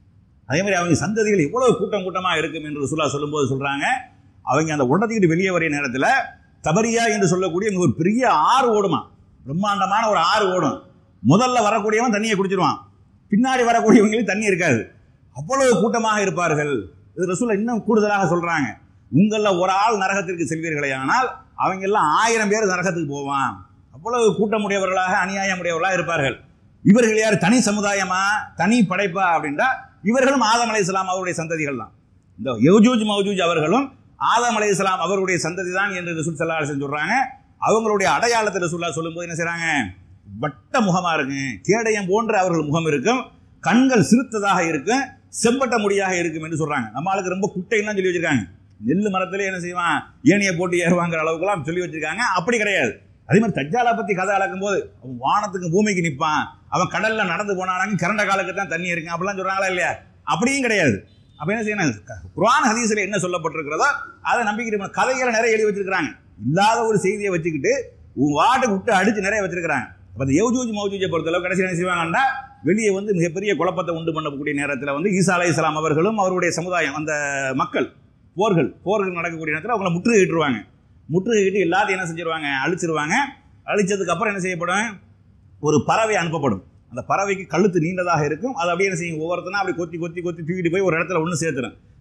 அதே மாதிரி அவங்க சந்ததிகள் எவ்வளவு கூட்டம் கூட்டமா இருக்கும் என்று ரசூலா சொல்லும்போது சொல்றாங்க அவங்க அந்த உடனத்துக்கிட்டு வெளியே வரைய நேரத்தில் தபரியா என்று சொல்லக்கூடிய இங்க ஒரு பெரிய ஆறு ஓடுமா பிரம்மாண்டமான ஒரு ஆறு ஓடும் முதல்ல வரக்கூடியவன் தண்ணியை குடிச்சிருவான் பின்னாடி வரக்கூடியவங்களுக்கு தண்ணி இருக்காது அவ்வளவு கூட்டமாக இருப்பார்கள் இது ரசூலா இன்னும் கூடுதலாக சொல்றாங்க உங்கள ஒரு ஆள் நரகத்திற்கு செல்வீர்களே ஆனால் அவங்க எல்லாம் ஆயிரம் பேர் நரகத்துக்கு போவான் அவ்வளவு கூட்டமுடையவர்களாக அநியாயமுடையவர்களாக இருப்பார்கள் இவர்கள் யார் தனி சமுதாயமா தனி படைப்பா அப்படின்னா இவர்களும் ஆதம் அலைஹிஸ்ஸலாம் அவருடைய சந்ததிகள் தான் இந்த யௌஜூஜ் மௌஜூஜ் அவர்களும் ஆதம் அலைஹிஸ்ஸலாம் அவருடைய சந்ததி தான் என்று ரசூல் ஸல்லல்லாஹு அலைஹி வஸல்லம் சொல்றாங்க அவங்களுடைய அடையாளத்தை ரசூல்லா சொல்லும்போது என்ன செய்றாங்க வட்ட முகமா இருக்கும் கேடயம் போன்ற அவர்கள் முகம் இருக்கும் கண்கள் சிறுத்ததாக இருக்கும் செம்பட்ட முடியாக இருக்கும் என்று சொல்றாங்க நம்ம ஆளுக்கு ரொம்ப குட்டையெல்லாம் சொல்லி வச்சிருக்காங்க நெல் மரத்திலே என்ன செய்வான் ஏணியை போட்டு ஏறுவாங்கிற அளவுக்குலாம் சொல்லி வச்சிருக்காங்க அப்படி கிடையாது அதே மாதிரி தஜ்ஜாலை பத்தி கதை அளக்கும் போது அவன் வானத்துக்கு பூமிக்கு நிற்பான் அவன் கடல்ல நடந்து போனானாங்க கரண்ட காலுக்கு தான் தண்ணி இருக்கும் அப்படிலாம் சொல்றாங்களா இல்லையா அப்படியும் கிடையாது அப்ப என்ன செய்யணும் குர்ஆன் ஹதீஸ்ல என்ன சொல்லப்பட்டிருக்கிறதோ அதை நம்பிக்கிட்டு கதைகளை நிறைய எழுதி வச்சிருக்காங்க இல்லாத ஒரு செய்தியை வச்சுக்கிட்டு உன் வாட்டுக்கு விட்டு அடிச்சு நிறைய வச்சிருக்காங்க அப்ப அந்த யௌஜூஜ் மௌஜூஜை பொறுத்தளவு கடைசி என்ன செய்வாங்கன்னா வெளியே வந்து மிகப்பெரிய குழப்பத்தை உண்டு பண்ணக்கூடிய நேரத்தில் வந்து ஈசா அலைஹிஸ்ஸலாம் அவர்களும் அவருடைய சமுதாயம் அந்த மக்கள் போர்கள் போர்கள் நடக்கக்கூடிய நேரத்தில் அவங்கள முற்றுகையிட்டுருவாங்க முற்றுகையிட்டு எல்லாத்தையும் என்ன செஞ்சிருவாங்க அழிச்சிருவாங்க அழிச்சதுக்கு அப்புறம் என்ன செய்யப்படும் ஒரு பறவை அனுப்பப்படும் அந்த பறவைக்கு கழுத்து நீண்டதாக இருக்கும் அது அப்படியே என்ன செய்யும் ஒவ்வொருத்தனா அப்படி கொத்தி கொத்தி கொத்தி தூக்கிட்டு போய் ஒரு இடத்துல ஒன்று சேர்த்துரும்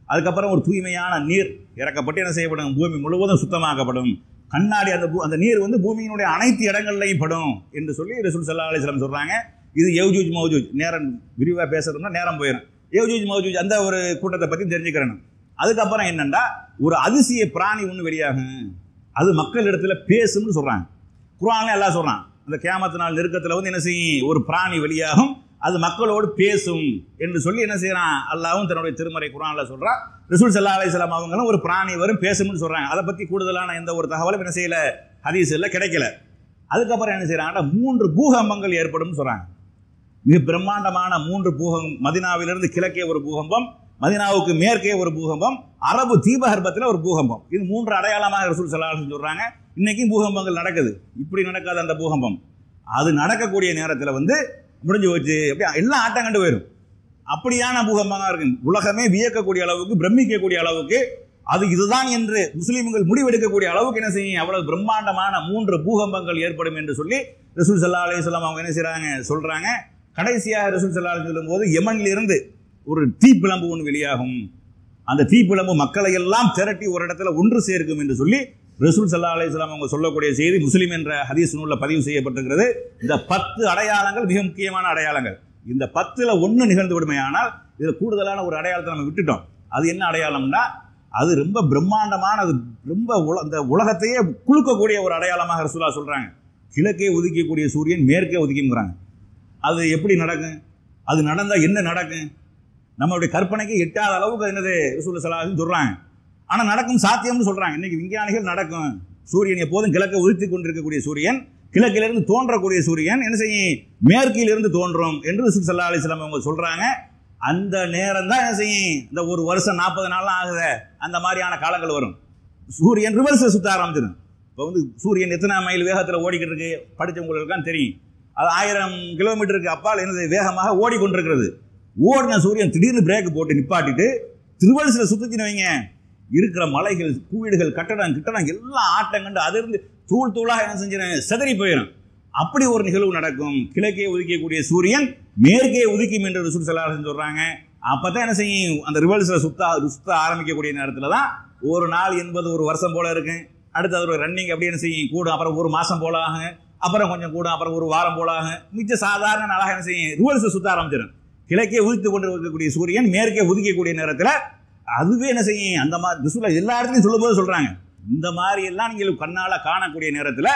அதுக்கப்புறம் ஒரு தூய்மையான நீர் இறக்கப்பட்டு என்ன செய்யப்படும் பூமி முழுவதும் சுத்தமாக்கப்படும் கண்ணாடி அந்த பூ- அந்த நீர் வந்து பூமியினுடைய அனைத்து இடங்கள்லையும் படும் என்று சொல்லி ரசூல் சல்லா அலிஸ்லாம் சொல்றாங்க இது யௌஜூஜ் மௌஜூஜ் நேரம் விரிவாக பேசுறதுன்னா நேரம் போயிடும் யௌஜூஜ் மௌஜூஜ் அந்த ஒரு கூட்டத்தை பற்றி தெரிஞ்சுக்கிறேன் அதுக்கப்புறம் என்னன்னா ஒரு அதிசய பிராணி ஒன்று வெளியாகும் அது மக்கள் இடத்துல பேசும்னு சொல்றாங்க குரான்ல எல்லாம் சொல்றான் அந்த கியாமத்து நாள் நெருக்கத்தில் வந்து என்ன செய்யும் ஒரு பிராணி வெளியாகும் அது மக்களோடு பேசும் என்று சொல்லி என்ன செய்யறான் அல்லாவும் தன்னுடைய திருமறை குரான்ல சொல்றான் ரசூல் சல்லா அலிஸ்லாம் அவங்களும் ஒரு பிராணி வரும் பேசும்னு சொல்றாங்க அதை பத்தி கூடுதலான எந்த ஒரு தகவலும் என்ன செய்யல ஹதீஸ்ல கிடைக்கல அதுக்கப்புறம் என்ன செய்யறாங்கன்னா மூன்று பூகம்பங்கள் ஏற்படும் சொல்றாங்க மிக பிரம்மாண்டமான மூன்று பூகம் மதினாவிலிருந்து கிழக்கே ஒரு பூகம்பம் மதினாவுக்கு மேற்கே ஒரு பூகம்பம் அரபு தீபகற்பத்தில் ஒரு பூகம்பம் இது மூன்று அடையாளமாக ரசூல் சலாஹ் சொல்றாங்க இன்னைக்கும் பூகம்பங்கள் நடக்குது இப்படி நடக்காத அந்த பூகம்பம் அது நடக்கக்கூடிய நேரத்தில் வந்து முடிஞ்சு போச்சு அப்படியே எல்லாம் ஆட்டம் கண்டு போயிடும் அப்படியான பூகம்பமாக இருக்கு உலகமே வியக்கக்கூடிய அளவுக்கு பிரமிக்கக்கூடிய அளவுக்கு அது இதுதான் என்று முஸ்லீம்கள் முடிவெடுக்கக்கூடிய அளவுக்கு என்ன செய்யும் அவ்வளவு பிரம்மாண்டமான மூன்று பூகம்பங்கள் ஏற்படும் என்று சொல்லி ரசூல் சல்லா அலையம் அவங்க என்ன செய்றாங்க சொல்றாங்க கடைசியாக ரசூல் சல்லா அலைஹி சொல்லும் போது யமனில் இருந்து ஒரு தீப்பிழம்பு ஒன்று வெளியாகும் அந்த தீப்பிழம்பு மக்களை எல்லாம் திரட்டி ஒரு இடத்துல ஒன்று சேர்க்கும் என்று சொல்லி ரசூல் சல்லா அலைஹிஸ்ஸலாம் அவங்க சொல்லக்கூடிய செய்தி முஸ்லிம் என்ற ஹதீஸ் நூலில் பதிவு செய்யப்பட்டிருக்கிறது இந்த பத்து அடையாளங்கள் மிக முக்கியமான அடையாளங்கள் இந்த பத்துல ஒன்று நிகழ்ந்து விடுமையானால் இதில் கூடுதலான ஒரு அடையாளத்தை நம்ம விட்டுட்டோம் அது என்ன அடையாளம்னா அது ரொம்ப பிரம்மாண்டமான அது ரொம்ப உல இந்த உலகத்தையே குலுக்கக்கூடிய ஒரு அடையாளமாக ரசூலா சொல்றாங்க கிழக்கே உதிக்கக்கூடிய சூரியன் மேற்கே உதிக்குங்கிறாங்க அது எப்படி நடக்கும் அது நடந்தால் என்ன நடக்கும் நம்மளுடைய கற்பனைக்கு எட்டாத அளவுக்கு அது என்னது ரசூல் சலாஹுன்னு சொல்றாங்க ஆனால் நடக்கும் சாத்தியம்னு சொல்றாங்க இன்னைக்கு விஞ்ஞானிகள் நடக்கும் சூரியன் எப்போதும் கிழக்க உதித்து கொண்டிருக்கக்கூடிய சூரியன் கிழக்கிலிருந்து தோன்றக்கூடிய சூரியன் என்ன செய்யும் மேற்கிலிருந்து தோன்றும் என்று ரசூல் சல்லா அலிஸ்லாம் அவங்க சொல்றாங்க அந்த நேரம் தான் என்ன செய்யும் இந்த ஒரு வருஷம் நாற்பது நாள்லாம் ஆகுது அந்த மாதிரியான காலங்கள் வரும் சூரியன் ரிவர்ஸில் சுத்த ஆரம்பிச்சிடும் இப்போ வந்து சூரியன் எத்தனை மைல் வேகத்தில் ஓடிக்கிட்டு இருக்கு படித்தவங்களுக்குலாம் தெரியும் அது ஆயிரம் கிலோமீட்டருக்கு அப்பால் என்னது வேகமாக ஓடிக்கொண்டிருக்கிறது ஓடின சூரியன் திடீர்னு பிரேக் போட்டு நிப்பாட்டிட்டு திருவள்ளுசில் சுத்திச்சுன்னு வைங்க இருக்கிற மலைகள் கூவீடுகள் கட்டடம் கிட்டடம் எல்லாம் ஆட்டம் கண்டு அதிர்ந்து தூள் தூளாக என்ன செஞ்சிடும் செதறி போயிடும் அப்படி ஒரு நிகழ்வு நடக்கும் கிழக்கே உதிக்கக்கூடிய சூரியன் மேற்கே உதிக்கும் என்று ரிசூல் சலாஹன் சொல்றாங்க அப்பதான் என்ன செய்யும் அந்த ரிவல்ஸில் சுத்த சுத்த ஆரம்பிக்கக்கூடிய நேரத்தில் தான் ஒரு நாள் என்பது ஒரு வருஷம் போல இருக்கு அடுத்து அது ஒரு ரன்னிங் அப்படி என்ன செய்யும் கூடும் அப்புறம் ஒரு மாசம் போல ஆகும் அப்புறம் கொஞ்சம் கூடும் அப்புறம் ஒரு வாரம் போல ஆகும் மிச்ச சாதாரண நாளாக என்ன செய்யும் ரிவல்ஸை சுத்த ஆரம்பிச்சிடும் கிழக்கே உதித்து கொண்டு இருக்கக்கூடிய சூரியன் மேற்கே உதிக்கக்கூடிய நேரத்தில் அதுவே என்ன செய்யும் அந்த மாதிரி ரிசூல எல்லா இடத்துலையும் சொல்லும்போது சொல்றாங்க இந்த மாதிரி எல்லாம் நீங்கள் கண்ணால காணக்கூடிய நேரத்தில்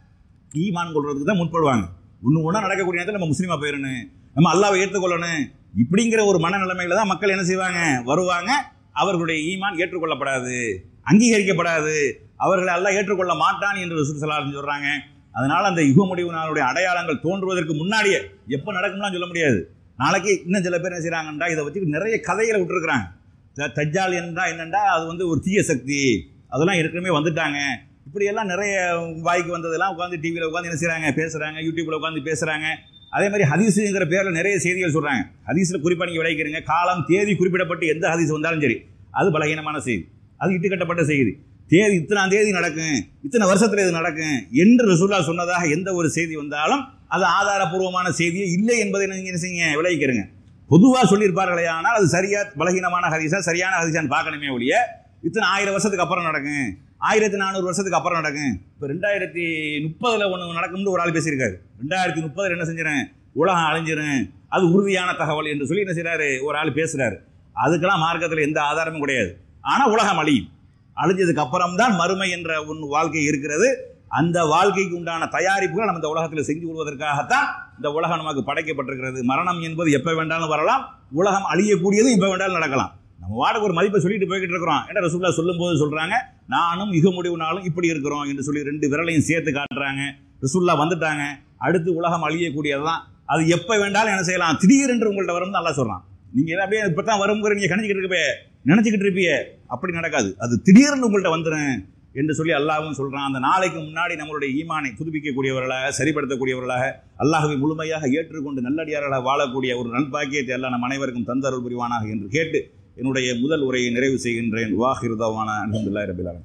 ஈமான் கொள்றதுக்கு தான் முற்படுவாங்க ஒன்று ஒன்றா நடக்கக்கூடிய நேரத்தில் நம்ம முஸ்லீமா போயிடணும் நம்ம அல்லாவை ஏற்றுக்கொள்ளணும் இப்படிங்கிற ஒரு மனநிலைமையில தான் மக்கள் என்ன செய்வாங்க வருவாங்க அவர்களுடைய ஈமான் ஏற்றுக்கொள்ளப்படாது அங்கீகரிக்கப்படாது அவர்களை அல்லாஹ் ஏற்றுக்கொள்ள மாட்டான் என்று ரசூல் சலாஹ் சொல்றாங்க அதனால அந்த யுக முடிவு நாளுடைய அடையாளங்கள் தோன்றுவதற்கு முன்னாடியே எப்போ நடக்கும்லாம் சொல்ல முடியாது நாளைக்கு இன்னும் சில பேர் என்ன செய்றாங்கன்றா இதை வச்சு நிறைய கதைகளை விட்டுருக்குறாங்க த- தஜ்ஜால் என்றா என்னண்டா அது வந்து ஒரு தீய சக்தி அதெல்லாம் ஏற்கனவே வந்துட்டாங்க இப்படியெல்லாம் நிறைய வாய்க்கு வந்ததெல்லாம் உட்காந்து டிவியில் உட்காந்து என்ன செய்கிறாங்க பேசுகிறாங்க யூடியூப்பில் உட்காந்து பேசுகிறாங்க அதே மாதிரி ஹதீஸுங்கிற பேரில் நிறைய செய்திகள் சொல்கிறாங்க ஹதீஸில் குறிப்பாக நீங்கள் விளைக்கிறீங்க காலம் தேதி குறிப்பிடப்பட்டு எந்த ஹதீஸ் வந்தாலும் சரி அது பலகீனமான செய்தி அது இட்டுக்கட்டப்பட்ட செய்தி தேதி இத்தனாம் தேதி நடக்கும் இத்தனை வருஷத்தில் இது நடக்கும் என்று ரசூல்லா சொன்னதாக எந்த ஒரு செய்தி வந்தாலும் அது ஆதாரபூர்வமான செய்தியே இல்லை என்பதை நீங்கள் என்ன செய்யுங்க விளைவிக்கிறீங்க பொதுவாக சொல்லியிருப்பார்களே ஆனால் அது சரியா பலகீனமான ஹதீஸா சரியான ஹதீஸான்னு பார்க்கணுமே ஒழிய இத்தனை ஆயிரம் வருஷத்துக்கு அப்புறம் நடக்கும் ஆயிரத்தி நானூறு வருஷத்துக்கு அப்புறம் நடக்கும் இப்போ ரெண்டாயிரத்தி முப்பதில் ஒன்று நடக்கும்னு ஒரு ஆள் பேசியிருக்காரு ரெண்டாயிரத்தி முப்பதில் என்ன செஞ்சிடறேன் உலகம் அழிஞ்சிரும் அது உறுதியான தகவல் என்று சொல்லி என்ன செய்றாரு ஒரு ஆள் பேசுறாரு அதுக்கெல்லாம் மார்க்கத்தில் எந்த ஆதாரமும் கிடையாது ஆனால் உலகம் அழியும் அழிஞ்சதுக்கு அப்புறம் தான் மறுமை என்ற ஒன்று வாழ்க்கை இருக்கிறது அந்த வாழ்க்கைக்கு உண்டான தயாரிப்புகள் நம்ம இந்த உலகத்தில் செஞ்சு கொள்வதற்காகத்தான் இந்த உலகம் நமக்கு படைக்கப்பட்டிருக்கிறது மரணம் என்பது எப்போ வேண்டாலும் வரலாம் உலகம் அழியக்கூடியது எப்போ வேண்டாலும் நடக்கலாம் நம்ம வாடகை ஒரு மதிப்பை சொல்லிட்டு போய்கிட்டு இருக்கிறோம் ஏன்னா ரசூல்லா சொல்லும்போது சொல்றாங்க நானும் யுக முடிவு நாளும் இப்படி இருக்கிறோம் என்று சொல்லி ரெண்டு விரலையும் சேர்த்து காட்டுறாங்க ரசூல்லா வந்துட்டாங்க அடுத்து உலகம் அழியக்கூடியதுதான் அது எப்போ வேண்டாலும் என்ன செய்யலாம் திடீரென்று உங்கள்ட்ட வரும்னு நல்லா சொல்றான் நீங்க எல்லாம் அப்படியே இப்போ தான் வருங்கிற நீங்க கணிச்சிக்கிட்டு இருப்பே நினைச்சுக்கிட்டு இருப்பியே அப்படி நடக்காது அது திடீர்னு உங்கள்ட்ட வந்துடும் என்று சொல்லி அல்லாஹ்வும் சொல்றான் அந்த நாளைக்கு முன்னாடி நம்மளுடைய ஈமானை புதுப்பிக்கக்கூடியவர்களாக சரிப்படுத்தக்கூடியவர்களாக அல்லாஹ்வை முழுமையாக ஏற்றுக்கொண்டு நல்லடியார்களாக வாழக்கூடிய ஒரு நல்பாக்கியத்தை எல்லாம் நம் அனைவருக்கும் தந்தருள் புரிவானாக என்று கேட்டு என்னுடைய முதல் உரையை நிறைவு செய்கின்றேன் வாஹிருதவான அலமதுல்லாஹி ரபில் ஆலமீன்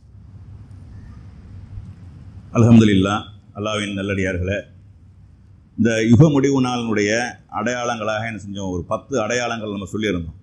அல்ஹம்துலில்லாஹ் அல்லாஹ்வின் நல்லடியார்களே இந்த யுக முடிவு நாளினுடைய அடையாளங்களாக என்ன செஞ்சோம் ஒரு பத்து அடையாளங்கள் நம்ம சொல்லியிருந்தோம்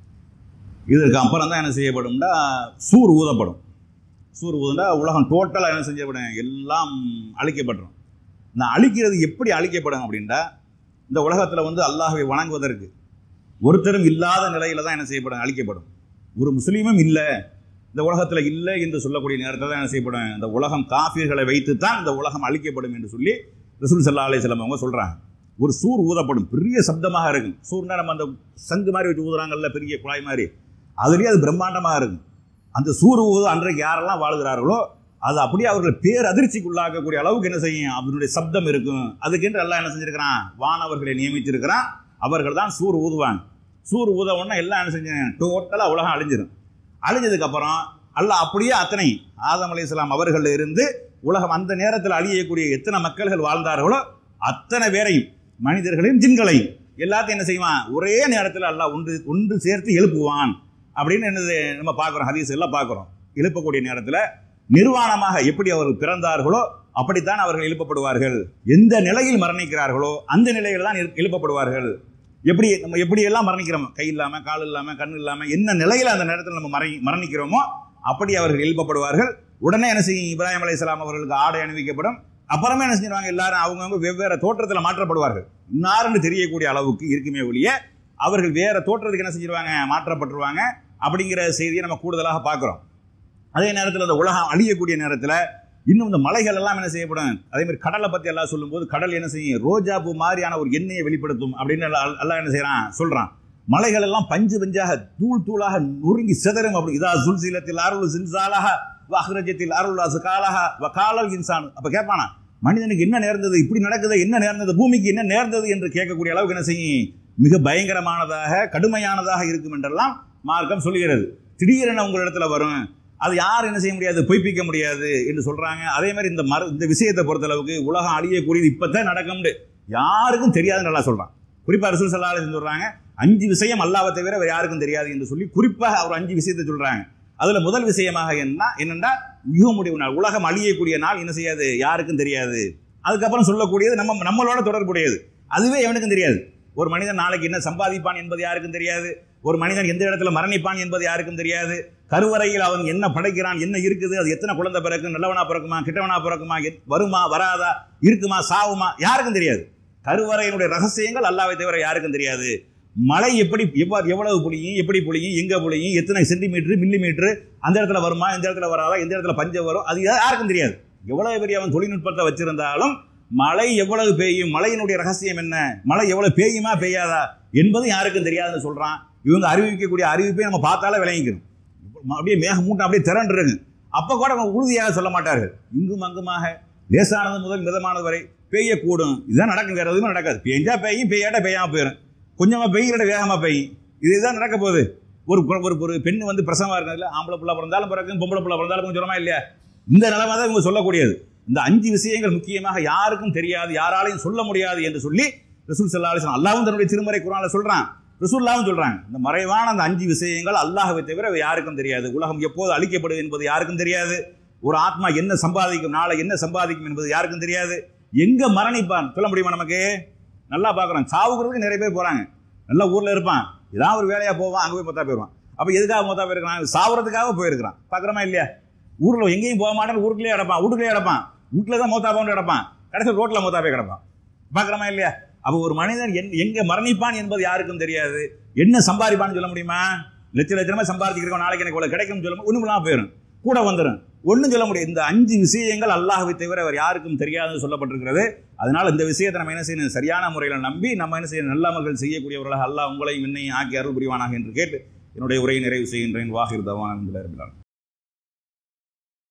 இதற்கு அப்புறம் தான் என்ன செய்யப்படும்னா சூர் ஊதப்படும் சூர் ஊதுண்டா உலகம் டோட்டலாக என்ன செஞ்சப்படும் எல்லாம் அழிக்கப்பட்டுரும் இந்த அழிக்கிறது எப்படி அழிக்கப்படும் அப்படின்னா இந்த உலகத்தில் வந்து அல்லாஹ்வை வணங்குவதற்கு ஒருத்தரும் இல்லாத நிலையில தான் என்ன செய்யப்படும் அழிக்கப்படும் ஒரு முஸ்லீமும் இல்லை இந்த உலகத்தில் இல்லை என்று சொல்லக்கூடிய நேரத்தில் தான் என்ன செய்யப்படும் இந்த உலகம் காஃபியர்களை வைத்து தான் இந்த உலகம் அழிக்கப்படும் என்று சொல்லி ரசூல் சல்லா அலைஹிஸ்ஸலாம் அவங்க சொல்கிறாங்க ஒரு சூர் ஊதப்படும் பெரிய சப்தமாக இருக்கும் சூர்னா நம்ம அந்த சங்கு மாதிரி வச்சு ஊதுறாங்கல்ல பெரிய குழாய் மாதிரி அதுலேயே அது பிரம்மாண்டமாக இருக்கும் அந்த சூர் ஊது அன்றைக்கு யாரெல்லாம் வாழ்கிறார்களோ அது அப்படியே அவர்கள் பேர் அதிர்ச்சிக்குள்ளாக்கக்கூடிய அளவுக்கு என்ன செய்யும் அதனுடைய சப்தம் இருக்கும் அதுக்கென்று எல்லாம் என்ன செஞ்சிருக்கிறான் வானவர்களை நியமிச்சிருக்கிறான் அவர்கள் தான் சூர் ஊதுவாங்க சூர் ஊத உடனே எல்லாம் என்ன செஞ்சாங்க டோட்டலாக உலகம் அழிஞ்சிடும் அழிஞ்சதுக்கப்புறம் அல்லாஹ் அப்படியே அத்தனை ஆதம் அலைஹிஸ்ஸலாம் அவர்கள் இருந்து உலகம் அந்த நேரத்தில் அழியக்கூடிய எத்தனை மக்கள்கள் வாழ்ந்தார்களோ அத்தனை பேரையும் மனிதர்களையும் ஜின்களையும் எல்லாத்தையும் என்ன செய்வான் ஒரே நேரத்தில் அல்லாஹ் ஒன்று ஒன்று சேர்த்து எழுப்புவான் அப்படின்னு என்னது நம்ம பார்க்குறோம் ஹதீஸ் எல்லாம் பார்க்குறோம் எழுப்பக்கூடிய நேரத்தில் நிர்வாணமாக எப்படி அவர்கள் பிறந்தார்களோ அப்படித்தான் அவர்கள் எழுப்பப்படுவார்கள் எந்த நிலையில் மரணிக்கிறார்களோ அந்த நிலையில் தான் எழு- எழுப்பப்படுவார்கள் எப்படி நம்ம எப்படி எல்லாம் மரணிக்கிறோம் கை இல்லாமல் கால் இல்லாமல் கண் இல்லாமல் என்ன நிலையில் அந்த நேரத்தில் நம்ம மரணி மரணிக்கிறோமோ அப்படி அவர்கள் எழுப்பப்படுவார்கள் உடனே என்ன செய்யும் இப்ராஹிம் அலைஹிஸ்ஸலாம் அவர்களுக்கு ஆடை அணிவிக்கப்படும் அப்புறமே என்ன செஞ்சிருவாங்க எல்லாரும் அவங்கவுங்க வெவ்வேறு தோற்றத்தில் மாற்றப்படுவார்கள் இன்னாருன்னு தெரியக்கூடிய அளவுக்கு இருக்குமே ஒழிய அவர்கள் வேற தோற்றத்துக்கு என்ன செஞ்சிருவாங்க மாற்றப்பட்டுருவாங்க அப்படிங்கிற செய்தியை நம்ம கூடுதலாக பார்க்குறோம் அதே நேரத்தில் அந்த உலகம் அழியக்கூடிய நேரத்தில் இன்னும் இந்த மலைகள் எல்லாம் என்ன செய்யப்படும் அதே மாதிரி கடலை பற்றி எல்லாம் சொல்லும்போது கடல் என்ன செய்யும் ரோஜா பூ மாதிரியான ஒரு எண்ணெயை வெளிப்படுத்தும் அப்படின்னு எல்லாம் எல்லாம் என்ன செய்யறான் சொல்றான் மலைகள் எல்லாம் பஞ்சு பஞ்சாக தூள் தூளாக நொறுங்கி சிதறும் அப்படி இதா சுல்சிலத்தில் அருள் சின்சாலாக அஹ்ரஜத்தில் அருள் அசுகாலாக வகாலல் இன்சான் அப்ப கேட்பானா மனிதனுக்கு என்ன நேர்ந்தது இப்படி நடக்குது என்ன நேர்ந்தது பூமிக்கு என்ன நேர்ந்தது என்று கேட்கக்கூடிய அளவுக்கு என்ன செய்யும் மிக பயங்கரமானதாக கடுமையானதாக இருக்கும் என்றெல்லாம் மார்க்கம் சொல்லுகிறது திடீரென உங்களிடத்துல வரும் அது யார் என்ன செய்ய முடியாது பொய்ப்பிக்க முடியாது என்று சொல்றாங்க அதே மாதிரி இந்த மர இந்த விஷயத்தை பொறுத்தளவுக்கு உலகம் அழியக்கூடியது இப்பதான் நடக்கும்னு யாருக்கும் தெரியாதுன்னு நல்லா சொல்றான் குறிப்பா ரசூல் சல்லா அலைஹி சொல்றாங்க அஞ்சு விஷயம் அல்லாவை தவிர வேற யாருக்கும் தெரியாது என்று சொல்லி குறிப்பாக அவர் அஞ்சு விஷயத்தை சொல்றாங்க அதுல முதல் விஷயமாக என்ன என்னன்னா யுக முடிவு நாள் உலகம் அழியக்கூடிய நாள் என்ன செய்யாது யாருக்கும் தெரியாது அதுக்கப்புறம் சொல்லக்கூடியது நம்ம நம்மளோட தொடர்புடையது அதுவே எவனுக்கும் தெரியாது ஒரு மனிதன் நாளைக்கு என்ன சம்பாதிப்பான் என்பது யாருக்கும் தெரியாது ஒரு மனிதன் எந்த இடத்துல மரணிப்பான் என்பது யாருக்கும் தெரியாது கருவறையில் அவன் என்ன படைக்கிறான் என்ன இருக்குது அது எத்தனை குழந்தை பிறக்கும் நல்லவனா பிறக்குமா கிட்டவனா பிறக்குமா எத்- வருமா வராதா இருக்குமா சாவுமா யாருக்கும் தெரியாது கருவறையினுடைய ரகசியங்கள் அல்லாவை தவிர யாருக்கும் தெரியாது மழை எப்படி எவ்வாறு எவ்வளவு புளியும் எப்படி புளியும் எங்க புளியும் எத்தனை சென்டிமீட்டர் மில்லி மீட்டர் அந்த இடத்துல வருமா இந்த இடத்துல வராதா எந்த இடத்துல பஞ்சம் வரும் அது யா- யாருக்கும் தெரியாது எவ்வளவு பெரிய அவன் தொழில்நுட்பத்தை வச்சிருந்தாலும் மழை எவ்வளவு பெய்யும் மழையினுடைய ரகசியம் என்ன மழை எவ்வளவு பெய்யுமா பெய்யாதா என்பது யாருக்கும் தெரியாதுன்னு சொல்றான் இவங்க அறிவிக்கக்கூடிய அறிவிப்பை நம்ம பார்த்தாலே விளங்கிக்கணும் அப்படியே மேக மூட்டம் அப்படியே திரண்டுருங்க அப்ப கூட அவங்க உறுதியாக சொல்ல மாட்டார்கள் இங்கும் அங்குமாக லேசானது முதல் மிதமானது வரை பெய்யக்கூடும் இதுதான் நடக்கும் வேற எதுவுமே நடக்காது பெய்ஞ்சா பெய்யும் பெய்யாட்டா பெய்யாம போயிடும் கொஞ்சமா பெய்யிட வேகமா பெய்யும் இதுதான் நடக்க போகுது ஒரு கு- ஒரு ஒரு பெண் வந்து பிரசவமா இருக்கிறதுல ஆம்பளை புள்ள பிறந்தாலும் பிறக்கும் பொம்பளை புள்ள பிறந்தாலும் கொஞ்சம் ஜுரமா இல்லையா இந்த நிலைமை தான் இவங்க சொல்லக்கூடியது இந்த அஞ்சு விஷயங்கள் முக்கியமாக யாருக்கும் தெரியாது யாராலையும் சொல்ல முடியாது என்று சொல்லி ரசூல் சல்லா அலிஸ்லாம் அல்லாவும் தன்னுடைய திருமறை குரான்ல சொல்றான் ரசூல்லாவும் சொல்றாங்க இந்த மறைவான அந்த அஞ்சு விஷயங்கள் அல்லாஹ்வை தவிர வேறு யாருக்கும் தெரியாது உலகம் எப்போது அழிக்கப்படுது என்பது யாருக்கும் தெரியாது ஒரு ஆத்மா என்ன சம்பாதிக்கும் நாளை என்ன சம்பாதிக்கும் என்பது யாருக்கும் தெரியாது எங்க மரணிப்பான் சொல்ல முடியுமா நமக்கு நல்லா பார்க்குறோம் சாவுக்கிறதுக்கு நிறைய பேர் போறாங்க நல்லா ஊர்ல இருப்பான் ஏதாவது ஒரு வேலையா போவான் அங்க போய் மொத்தா போயிடுவான் அப்ப எதுக்காக மொத்தா போயிருக்கிறான் சாவறதுக்காக போயிருக்கிறான் பார்க்குறோமா இல்லையா ஊர்ல எங்கேயும் போக மாட்டான் ஊருக்குள்ளேயே கிடப்பான் வீட்டுக்குள்ளேயே கிடப்பான் வீட்டில் தான் மொத்தா போன்னு கிடப்பான் கடைசி ரோட்ல மொத்தா போய் கிடப்பான் பார்க்குறோமா இல்லையா அப்போ ஒரு மனிதன் என் எங்க மரணிப்பான் என்பது யாருக்கும் தெரியாது என்ன சம்பாதிப்பான்னு சொல்ல முடியுமா லட்ச லட்சமா சம்பாதிக்கிறோம் நாளைக்கு எனக்கு இவ்வளவு கிடைக்கும் சொல்ல ஒண்ணும் இல்லாம போயிடும் கூட வந்துடும் ஒண்ணும் சொல்ல முடியாது இந்த அஞ்சு விஷயங்கள் அல்லாஹ்வை தவிர வேறு யாருக்கும் தெரியாதுன்னு சொல்லப்பட்டிருக்கிறது அதனால இந்த விஷயத்தை நம்ம என்ன செய்யணும் சரியான முறையில் நம்பி நம்ம என்ன செய்யணும் நல்லமர்கள் செய்யக்கூடியவர்களாக அல்லாஹ் உங்களையும் என்னையும் ஆக்கி அருள் புரிவானாக என்று கேட்டு என்னுடைய உரையை நிறைவு செய்கின்றேன் வாகிர் தவான்